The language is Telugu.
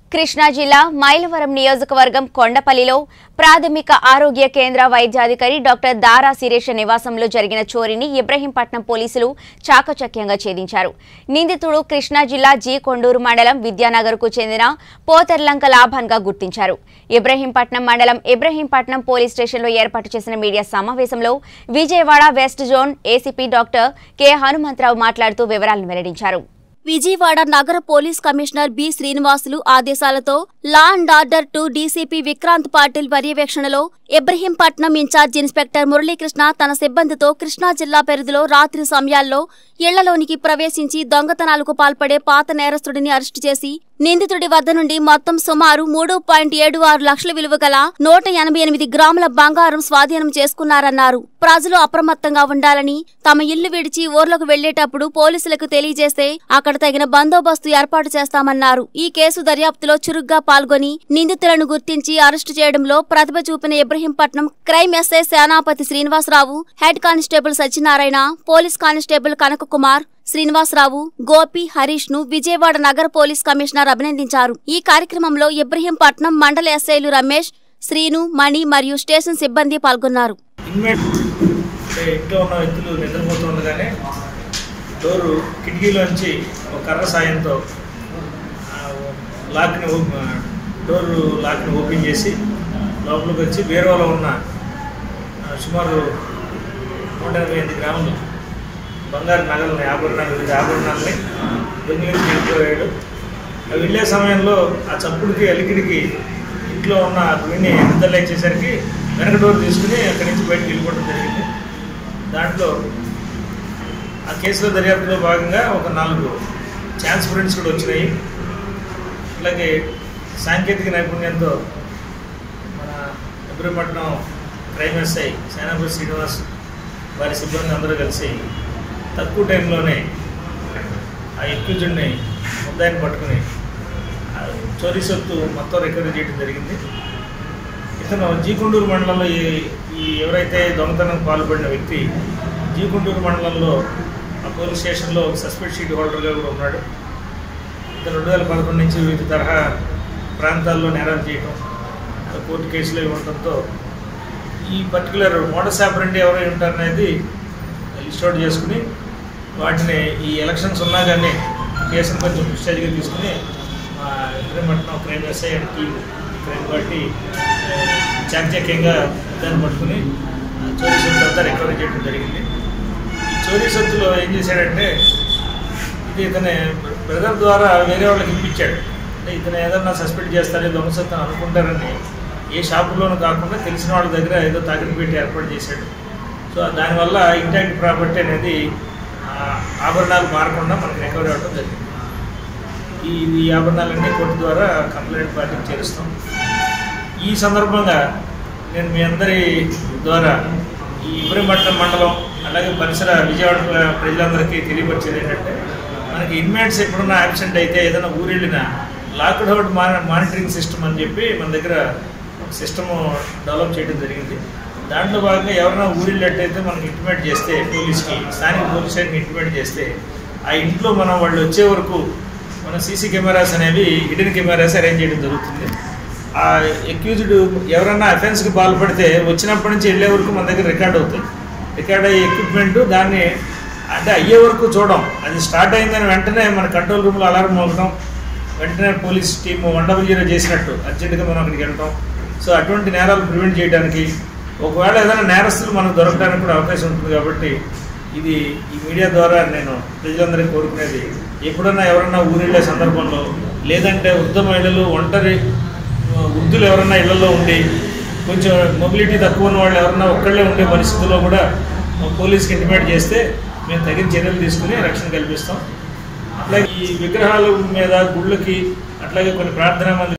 కృష్ణా జిల్లా మైలవరం నియోజకవర్గం కొండపల్లిలో ప్రాథమిక ఆరోగ్య కేంద్ర వైద్యాధికారి డాక్టర్ దారా శిరీష నివాసంలో జరిగిన చోరీని ఇబ్రహీంపట్నం పోలీసులు చాకచక్యంగా ఛేదించారు నిందితుడు కృష్ణా జిల్లా జీ కొండూరు మండలం విద్యానగర్కు చెందిన పోతర్లంక లాభాన్గా గుర్తించారు ఇబ్రహీంపట్నం మండలం ఇబ్రహీంపట్నం పోలీస్ స్టేషన్లో ఏర్పాటు చేసిన మీడియా సమావేశంలో Vijayawada west zone ACP doctor K Hanumantharao మాట్లాడుతూ వివరాలను వెల్లడించారు విజయవాడ నగర పోలీస్ కమిషనర్ బి శ్రీనివాసులు ఆదేశాలతో law and order two DCP Vikrant Patil పర్యవేక్షణలో ఇబ్రహీంపట్నం ఇన్ఛార్జ్ ఇన్స్పెక్టర్ మురళీకృష్ణ తన సిబ్బందితో కృష్ణా జిల్లా పరిధిలో రాత్రి సమయాల్లో ఇళ్లలోనికి ప్రవేశించి దొంగతనాలకు పాల్పడే పాత నేరస్తుడిని అరెస్టు చేసి నిందితుడి వద్ద నుండి మొత్తం సుమారు మూడు పాయింట్ ఏడు ఆరు లక్షల విలువ గల నూట ఎనభై ఎనిమిది గ్రాముల బంగారం స్వాధీనం చేసుకున్నారన్నారు ప్రజలు అప్రమత్తంగా ఉండాలని తమ ఇల్లు విడిచి ఊర్లకు వెళ్లేటప్పుడు పోలీసులకు తెలియజేస్తే అక్కడ తగిన బందోబస్తు ఏర్పాటు చేస్తామన్నారు ఈ కేసు దర్యాప్తులో చురుగ్గా పాల్గొని నిందితులను గుర్తించి అరెస్టు చేయడంలో ప్రతిభ చూపిన Ibrahimpatnam crime SI Senapathi Srinivasarao head constable Satyanarayana police constable Kanakakumar Srinivasarao Gopi Harish ను విజయవాడ నగర పోలీస్ కమిషనర్ అభినందించారు ఈ కార్యక్రమంలో ఇబ్రహీంపట్నం మండల ఎస్ఐలు రమేష్ శ్రీను మణి మరియు స్టేషన్ సిబ్బంది పాల్గొన్నారు ఇన్మేట్ అంటే ఇంట్లో ఉన్న వ్యక్తులు నిద్రపోతుండగానే డోరు కిటికీలోంచి ఒక కర్ర సాయంతో ఆ, లాక్ని ఓ- ఆ, డోరు లాక్ని ఓపెన్ చేసి లోపలికి వచ్చి బీరువాలో ఉన్న ఆ, సుమారు నూట ఎనభై ఎనిమిది గ్రాములు బంగారు నగలని ఆభరణాలు వివిధ ఆభరణాలని దొంగిలించి వెళ్ళిపోయాడు అవి వెళ్ళే సమయంలో ఆ చప్పుడుకి అలికిడికి ఇంట్లో ఉన్న విని నిద్రలేచేసరికి వెనక డోర్ తీసుకుని అక్కడి నుంచి బయటకు వెళ్ళిపోవడం జరిగింది దాంట్లో ఆ కేసులో దర్యాప్తులో భాగంగా ఒక నాలుగు ఛాన్స్ ప్రింట్స్ కూడా వచ్చినాయి అలాగే సాంకేతిక నైపుణ్యంతో మన ఇబ్రహీంపట్నం క్రైమ్ ఎస్ఐ సేనాపతి శ్రీనివాస్ వారి సిబ్బంది అందరూ కలిసి తక్కువ టైంలోనే ఆ ఎక్యూజుడిని ముద్దాయిని పట్టుకుని ఆ చోరీ సొత్తు మొత్తం రికవరీ చేయడం జరిగింది ఇతను జీకుండూరు మండలంలో ఈ ఈ ఎవరైతే దొంగతనం పాల్పడిన వ్యక్తి జీకుండూరు మండలంలో ఆ పోలీస్ స్టేషన్లో సస్పెక్ట్ షీట్ హోల్డర్గా కూడా ఉన్నాడు ఇతను రెండు వేల పదకొండు నుంచి వివిధ తరహా ప్రాంతాల్లో నేరాలు చేయటం ఆ కోర్టు కేసులు ఇవ్వడంతో ఈ పర్టికులర్ మోడస్ ఆపరెంట్ ఎవరై ఉంటారనేది లిస్ట్ అవుట్ చేసుకుని వాటిని ఈ ఎలక్షన్స్ ఉన్నా కానీ కేసును కొంచెం స్టేజ్గా తీసుకుని మా Ibrahimpatnam crime SI and team crime బట్టి చాకచక్యంగా దాన్ని పట్టుకుని ఆ చోరీ సొత్తు అంతా రికవరీ చేయడం జరిగింది ఈ చోరీ సొత్తులో ఏం చేశాడంటే ఇది ఇతని బ్రదర్ ద్వారా వేరే వాళ్ళకి ఇప్పించాడు అంటే ఇతను ఏదన్నా సస్పెక్ట్ చేస్తారో దొంగ సొత్తు అనుకుంటారని ఏ షాపులోనూ కాకుండా తెలిసిన వాళ్ళ దగ్గర ఏదో తాకట్టు పెట్టి ఏర్పాటు చేశాడు సో దానివల్ల ఇంటాక్ట్ ప్రాపర్టీ అనేది ఆ, ఆభరణాలు మారకుండా మనకి రికవరీ అవ్వడం జరిగింది ఈ ఈ ఆభరణాలన్నీ కోర్టు ద్వారా కంప్లైంట్ పార్టీకి చేరుస్తాం ఈ సందర్భంగా నేను మీ అందరి ద్వారా ఈ ఇబ్రహీంపట్నం మండలం అలాగే పరిసర విజయవాడ ప్ర- ప్రజలందరికీ తెలియపరిచేది ఏంటంటే మనకి ఇన్మేట్స్ ఎప్పుడన్నా యాబ్సెంట్ అయితే ఏదైనా ఊరెళ్ళినా లాక్డ్ అవుట్ మానిటరింగ్ సిస్టమ్ అని చెప్పి మన దగ్గర సిస్టమ్ డెవలప్ చేయడం జరిగింది దాంట్లో భాగంగా ఎవరైనా ఊరిళ్ళట్టయితే మనకి ఇంటిమేట్ చేస్తే పోలీస్కి స్థానిక పోలీస్ స్టేషన్కి ఇంటిమేట్ చేస్తే ఆ ఇంట్లో మనం వాళ్ళు వచ్చే వరకు మన సీసీ కెమెరాస్ అనేవి హిడెన్ కెమెరాస్ అరేంజ్ చేయడం జరుగుతుంది ఆ ఎక్యూజ్డ్ ఎవరన్నా అఫెన్స్కి పాల్పడితే వచ్చినప్పటి నుంచి వెళ్ళే వరకు మన దగ్గర రికార్డ్ అవుతాయి రికార్డ్ అయ్యే ఎక్విప్మెంట్ దాన్ని అంటే అయ్యే వరకు చూడడం అది స్టార్ట్ అయిందని వెంటనే మన కంట్రోల్ రూమ్లో అలారం మోగడం వెంటనే police team one double zero చేసినట్టు అర్జెంటుగా మనం అక్కడికి వెళ్ళటం సో అటువంటి నేరాలు ప్రివెంట్ చేయడానికి ఒకవేళ ఏదైనా నేరస్తులు మనకు దొరకడానికి కూడా అవకాశం ఉంటుంది కాబట్టి ఇది ఈ మీడియా ద్వారా నేను ప్రజలందరికీ కోరుకునేది ఎప్పుడన్నా ఎవరన్నా ఊరిళ్ళే సందర్భంలో లేదంటే వృద్ధ మహిళలు ఒంటరి ఆ, వృద్ధులు ఎవరన్నా ఇళ్లలో ఉండి కొంచెం మొబిలిటీ తక్కువ ఉన్న వాళ్ళు ఎవరన్నా ఒక్కళ్ళే ఉండే పరిస్థితుల్లో కూడా ఆ, పోలీస్కి ఇంటిమేట్ చేస్తే మేము తగిన చర్యలు తీసుకుని రక్షణ కల్పిస్తాం అట్లాగే ఈ విగ్రహాల మీద గుళ్ళకి అట్లాగే కొన్ని ప్రార్థనా మందిరాలు